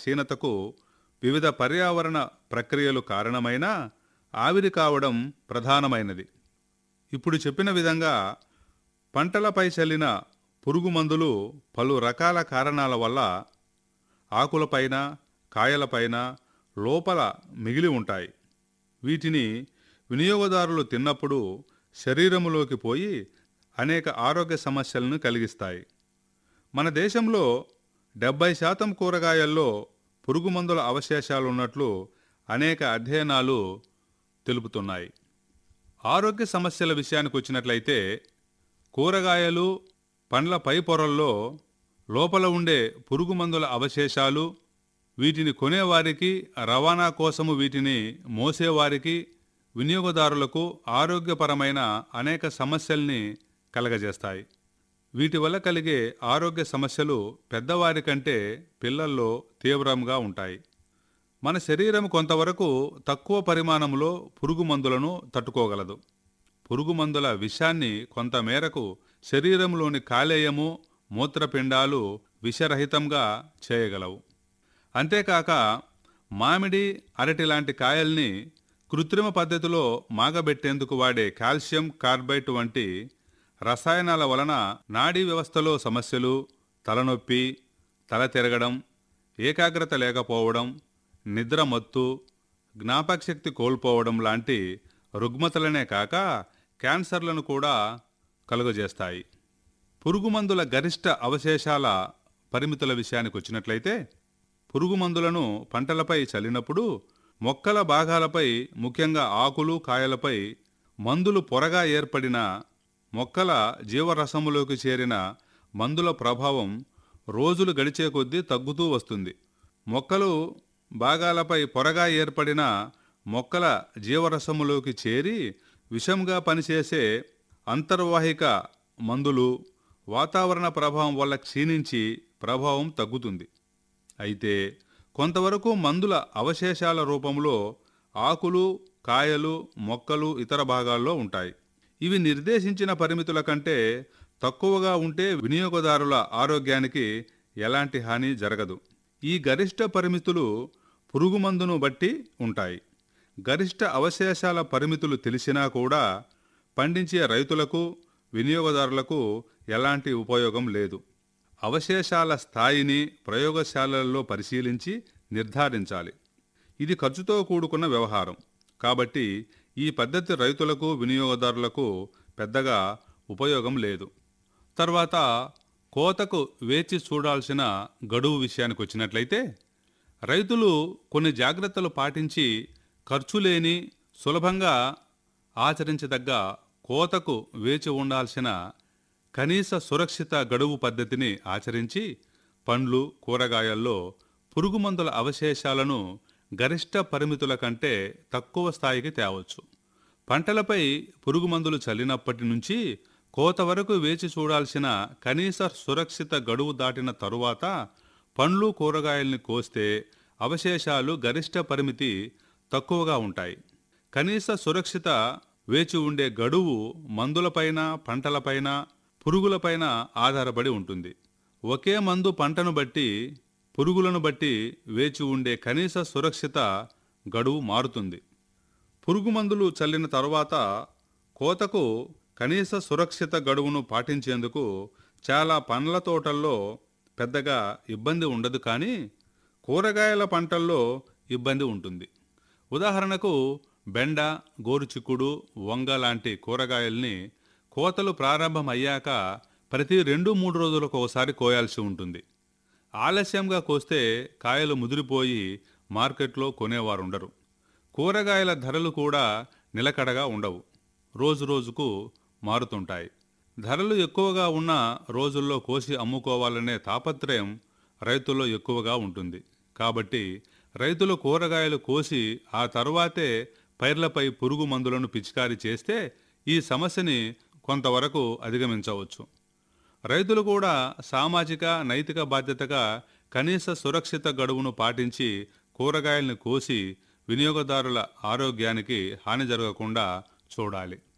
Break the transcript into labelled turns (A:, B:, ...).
A: క్షీణతకు వివిధ పర్యావరణ ప్రక్రియలు కారణమైన ఆవిరి కావడం ప్రధానమైనది ఇప్పుడు చెప్పిన విధంగా పంటలపై చల్లిన పురుగు మందులు పలు రకాల కారణాల వల్ల ఆకులపైన కాయలపైన లోపల మిగిలి ఉంటాయి వీటిని వినియోగదారులు తిన్నప్పుడు శరీరములోకి పోయి అనేక ఆరోగ్య సమస్యలను కలిగిస్తాయి మన దేశంలో డెబ్బై శాతం కూరగాయల్లో పురుగు మందుల అవశేషాలు ఉన్నట్లు అనేక అధ్యయనాలు తెలుపుతున్నాయి ఆరోగ్య సమస్యల విషయానికి వచ్చినట్లయితే కూరగాయలు పండ్ల పై పొరల్లో లోపల ఉండే పురుగు మందుల అవశేషాలు వీటిని కొనేవారికి రవాణా కోసము వీటిని మోసేవారికి వినియోగదారులకు ఆరోగ్యపరమైన అనేక సమస్యల్ని కలగజేస్తాయి వీటి వల్ల కలిగే ఆరోగ్య సమస్యలు పెద్దవారి కంటే పిల్లల్లో తీవ్రంగా ఉంటాయి మన శరీరం కొంతవరకు తక్కువ పరిమాణంలో పురుగు మందులను తట్టుకోగలదు పురుగు మందుల విషాన్ని కొంతమేరకు శరీరంలోని కాలేయము మూత్రపిండాలు విషరహితంగా చేయగలవు అంతేకాక మామిడి అరటి లాంటి కాయల్ని కృత్రిమ పద్ధతిలో మాగబెట్టేందుకు వాడే కాల్షియం కార్బైట్ వంటి రసాయనాల వలన నాడీ వ్యవస్థలో సమస్యలు తలనొప్పి తల తిరగడం ఏకాగ్రత లేకపోవడం నిద్ర మత్తు జ్ఞాపకశక్తి కోల్పోవడం లాంటి రుగ్మతలనే కాక క్యాన్సర్లను కూడా కలుగజేస్తాయి పురుగుమందుల గరిష్ట అవశేషాల పరిమితుల విషయానికి వచ్చినట్లయితే పురుగుమందులను పంటలపై చల్లినప్పుడు మొక్కల భాగాలపై ముఖ్యంగా ఆకులు కాయలపై మందులు పొరగా ఏర్పడిన మొక్కల జీవరసములోకి చేరిన మందుల ప్రభావం రోజులు గడిచే కొద్దీ తగ్గుతూ వస్తుంది మొక్కలు భాగాలపై పొరగా ఏర్పడిన మొక్కల జీవరసములోకి చేరి విషంగా పనిచేసే అంతర్వాహిక మందులు వాతావరణ ప్రభావం వల్ల క్షీణించి ప్రభావం తగ్గుతుంది అయితే కొంతవరకు మందుల అవశేషాల రూపంలో ఆకులు కాయలు మొక్కలు ఇతర భాగాల్లో ఉంటాయి ఇవి నిర్దేశించిన పరిమితుల కంటే తక్కువగా ఉంటే వినియోగదారుల ఆరోగ్యానికి ఎలాంటి హాని జరగదు ఈ గరిష్ట పరిమితులు పురుగుమందును బట్టి ఉంటాయి గరిష్ట అవశేషాల పరిమితులు తెలిసినా కూడా పండించే రైతులకు వినియోగదారులకు ఎలాంటి ఉపయోగం లేదు అవశేషాల స్థాయిని ప్రయోగశాలల్లో పరిశీలించి నిర్ధారించాలి ఇది ఖర్చుతో కూడుకున్న వ్యవహారం కాబట్టి ఈ పద్ధతి రైతులకు వినియోగదారులకు పెద్దగా ఉపయోగం లేదు తర్వాత కోతకు వేచి చూడాల్సిన గడువు విషయానికి వచ్చినట్లయితే రైతులు కొన్ని జాగ్రత్తలు పాటించి ఖర్చు లేని సులభంగా ఆచరించదగ్గ కోతకు వేచి ఉండాల్సిన కనీస సురక్షిత గడువు పద్ధతిని ఆచరించి పండ్లు కూరగాయల్లో పురుగుమందుల అవశేషాలను గరిష్ట పరిమితుల కంటే తక్కువ స్థాయికి తేవచ్చు పంటలపై పురుగుమందులు చల్లినప్పటి నుంచి కోత వరకు వేచి చూడాల్సిన కనీస సురక్షిత గడువు దాటిన తరువాత పండ్లు కూరగాయల్ని కోస్తే అవశేషాలు గరిష్ట పరిమితి తక్కువగా ఉంటాయి కనీస సురక్షిత వేచి ఉండే గడువు మందులపైన పంటలపైన పురుగులపైన ఆధారపడి ఉంటుంది ఒకే మందు పంటను బట్టి పురుగులను బట్టి వేచి ఉండే కనీస సురక్షిత గడువు మారుతుంది పురుగు మందులు చల్లిన తర్వాత కోతకు కనీస సురక్షిత గడువును పాటించేందుకు చాలా పండ్ల తోటల్లో పెద్దగా ఇబ్బంది ఉండదు కానీ కూరగాయల పంటల్లో ఇబ్బంది ఉంటుంది ఉదాహరణకు బెండ గోరుచిక్కుడు వంగ లాంటి కూరగాయల్ని కోతలు ప్రారంభమయ్యాక ప్రతి రెండు మూడు రోజులకు ఒకసారి కోయాల్సి ఉంటుంది ఆలస్యంగా కోస్తే కాయలు ముదిరిపోయి మార్కెట్లో కొనేవారు ఉండరు కూరగాయల ధరలు కూడా నిలకడగా ఉండవు రోజు రోజుకు మారుతుంటాయి ధరలు ఎక్కువగా ఉన్న రోజుల్లో కోసి అమ్ముకోవాలనే తాపత్రయం రైతుల్లో ఎక్కువగా ఉంటుంది కాబట్టి రైతులు కూరగాయలు కోసి ఆ తర్వాతే పైర్లపై పురుగు మందులను పిచికారీ చేస్తే ఈ సమస్యని కొంతవరకు అధిగమించవచ్చు రైతులు కూడా సామాజిక నైతిక బాధ్యతగా కనీస సురక్షిత గడువును పాటించి కూరగాయలను కోసి వినియోగదారుల ఆరోగ్యానికి హాని జరగకుండా చూడాలి